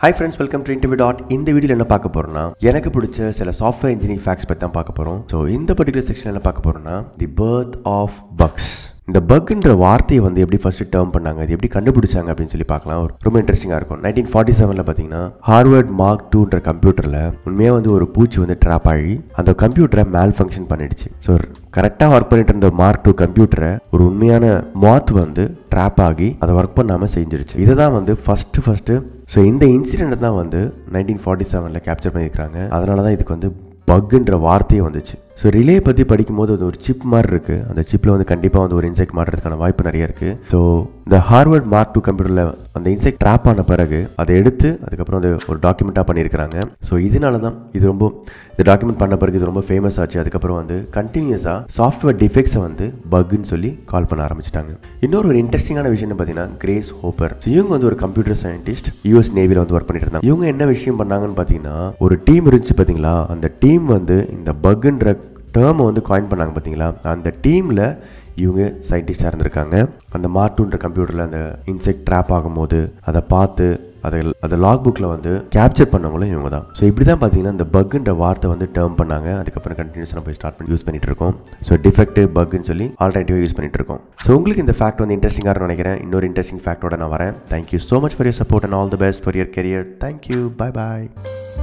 hi friends welcome to interview dot இந்த வீடியோவில் என்ன பார்க்க போறோம்னா எனக்கு பிடிச்ச சில சாஃப்ட்வேர் இன்ஜினியரிங் ஃபேக்ட்ஸ் பற்றி தான் பார்க்க போகிறோம் ஸோ இந்த பர்டிகுலர் செக்ஷன் என்ன பார்க்க போறோம்னா தி பர்த் ஆஃப் பக்ஸ் இந்த பக்ன்ற வார்த்தையை வந்து எப்படி ஃபர்ஸ்ட் டேர்ம் பண்ணாங்க அது எப்படி கண்டுபிடிச்சாங்க அப்படின்னு சொல்லி பார்க்கலாம் ஒரு ரொம்ப இன்ட்ரெஸ்டிங்காக இருக்கும் நைன்டீன் ஃபார்ட்டி செவனில் பார்த்தீங்கன்னா ஹார்வர்ட் மார்க் டூன்ற கம்ப்யூட்டரில் உண்மையாக வந்து ஒரு பூச்சி வந்து ட்ராப் ஆகி அந்த கம்ப்யூட்டரை மேல் ஃபங்க்ஷன் பண்ணிடுச்சு ஸோ கரெக்டாக ஒர்க் பண்ணிட்டு இருந்த மார்க் டூ கம்ப்யூட்டரை ஒரு உண்மையான மாத் வந்து ட்ராப் ஆகி அதை ஒர்க் பண்ணாமல் செஞ்சிருச்சு இதை தான் வந்து ஃபஸ்ட்டு ஃபஸ்ட்டு ஸோ இந்த இன்சிடென்ட் தான் வந்து நைன்டீன் ஃபார்ட்டி செவனில் கேப்சர் பண்ணியிருக்காங்க அதனால தான் இதுக்கு வந்து பக்குன்ற வார்த்தையே வந்துச்சு ஸோ ரிலே பற்றி படிக்கும்போது அது ஒரு சிப் மாதிரி இருக்குது அந்த சிப்பில் வந்து கண்டிப்பாக வந்து ஒரு இன்செக்ட் மாட்டுறதுக்கான வாய்ப்பு நிறைய இருக்குது ஸோ இந்த ஹார்வர்ட் மார்க் டூ கம்ப்யூட்டரில் அந்த இன்செக்ட் ட்ராப் ஆன பிறகு அதை எடுத்து அதுக்கப்புறம் அது ஒரு டாக்குமெண்ட்டாக பண்ணியிருக்கிறாங்க ஸோ இதனால தான் இது ரொம்ப இந்த டாக்குமெண்ட் பண்ண பிறகு இது ரொம்ப ஃபேமஸ் ஆச்சு அதுக்கப்புறம் வந்து கண்டினியூஸாக சாஃப்ட்வேர் டிஃபெக்ட்ஸை வந்து பக்குன்னு சொல்லி கால் பண்ண ஆரம்பிச்சிட்டாங்க இன்னொரு ஒரு இன்ட்ரெஸ்டிங்கான விஷயம் பார்த்தீங்கன்னா கிரேஸ் ஹோப்பர் ஸோ இவங்க வந்து ஒரு கம்ப்யூட்டர் சயின்டிஸ்ட் யூஎஸ் நேவியில் வந்து ஒர்க் பண்ணிட்டு இருந்தாங்க இவங்க என்ன விஷயம் பண்ணாங்கன்னு பார்த்தீங்கன்னா ஒரு டீம் இருந்துச்சு பார்த்தீங்களா அந்த டீம் வந்து இந்த பக்குன்ற டேர்மை வந்து காயின் பண்ணாங்க பார்த்தீங்களா அந்த டீமில் இவங்க சயின்டிஸ்டாக இருந்திருக்காங்க அந்த மார்டூன்ற கம்ப்யூட்டரில் அந்த இன்செக்ட் ட்ராப் ஆகும்போது அதை பார்த்து அதை அதை லாக் புக்கில் வந்து கேப்சர் பண்ணவங்களும் இவங்க தான் ஸோ இப்படி தான் பார்த்தீங்கன்னா இந்த பக்குன்ற வார்த்தை வந்து டேர்ம் பண்ணாங்க அதுக்கப்புறம் கண்டினியூஸாக போய் ஸ்டார்ட் பண்ணி யூஸ் பண்ணிட்டு இருக்கோம் ஸோ டிஃபெக்டிவ் பக்குன்னு சொல்லி ஆல்டர்னேட்டிவாக யூஸ் பண்ணிட்டு இருக்கோம் ஸோ உங்களுக்கு இந்த ஃபேக்ட் வந்து இன்ட்ரெஸ்டிங்காக நினைக்கிறேன் இன்னொரு இன்ட்ரெஸ்டிங் ஃபேக்டோட நான் வரேன் thank you so much for your support and all the best for your career thank you bye bye